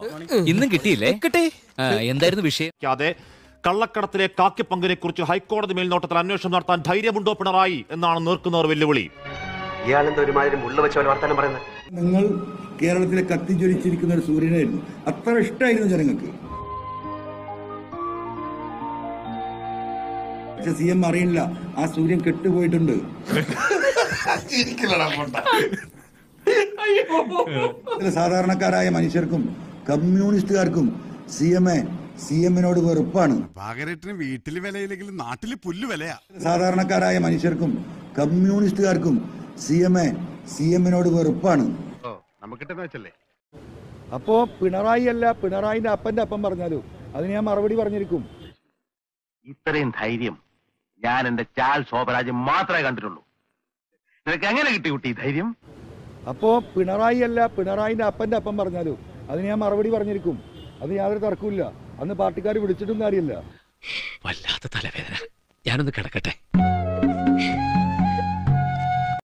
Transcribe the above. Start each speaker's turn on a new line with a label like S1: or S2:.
S1: ഇന്നും കിട്ടിയില്ലേ
S2: കിട്ടി
S1: ആ, എന്തായിരുന്നു വിഷയം
S3: ാതെ കള്ളക്കടത്തിലെ കാക്കിപ്പങ്കിനെ കുറിച്ച് ഹൈക്കോടതി മേൽനോട്ടത്തിൽ അന്വേഷണം നടത്താൻ ധൈര്യമുണ്ടോ പിണറായി എന്നാണ് നേർക്കുന്നവർ വെല്ലുവിളി
S4: ഇയാളെന്താ ഒരുമാതിരി മുള്ള വെച്ച പോലെ വർത്താനം പറയുന്നത്
S5: നിങ്ങൾ കേരളത്തിലെ കത്തിജ്വലിച്ചിരിക്കുന്ന ഒരു സൂര്യനായിരുന്നു അത്ര ഇഷ്ടമായിരുന്നു ജനങ്ങൾക്ക് പക്ഷെ സി എം അറിയില്ല ആ സൂര്യൻ കെട്ടുപോയിട്ടുണ്ട് ഇതില് സാധാരണക്കാരായ മനുഷ്യർക്കും കമ്മ്യൂണിസ്റ്റുകാർക്കും സി എം എ സി എമ്മിനോട് വെറുപ്പാണ്
S6: ഭാഗരേട്ടിന് വീട്ടില് വിലയില്ലെങ്കിലും നാട്ടില് പുല്ല് വിലയാ
S5: സാധാരണക്കാരായ മനുഷ്യർക്കും കമ്മ്യൂണിസ്റ്റുകാർക്കും സി എം എ സി എമ്മിനോട് വെറുപ്പാണ്
S6: നമുക്കിട്ടെന്ന് വെച്ചല്ലേ
S5: അപ്പോ പിണറായി അല്ല പിണറായിന്റെ അപ്പന്റെ അപ്പം പറഞ്ഞാലോ അതിന് ഞാൻ മറുപടി പറഞ്ഞിരിക്കും
S4: ഇത്രയും ധൈര്യം ഞാൻ എന്റെ ചാൽ ശോഭരാജ് മാത്രമേ കണ്ടിട്ടുള്ളൂ നിനക്ക് എങ്ങനെ കിട്ടി കുട്ടി ഈ ധൈര്യം
S5: അപ്പോ പിണറായി അല്ല പിണറായിന്റെ അപ്പന്റെ അപ്പം പറഞ്ഞാലോ അതിന് ഞാൻ മറുപടി പറഞ്ഞിരിക്കും അത് യാതൊരു തർക്കമില്ല അന്ന് പാർട്ടിക്കാർ വിളിച്ചിട്ടും കാര്യമില്ല
S1: വല്ലാത്ത തലവേദന ഞാനൊന്ന് കിടക്കട്ടെ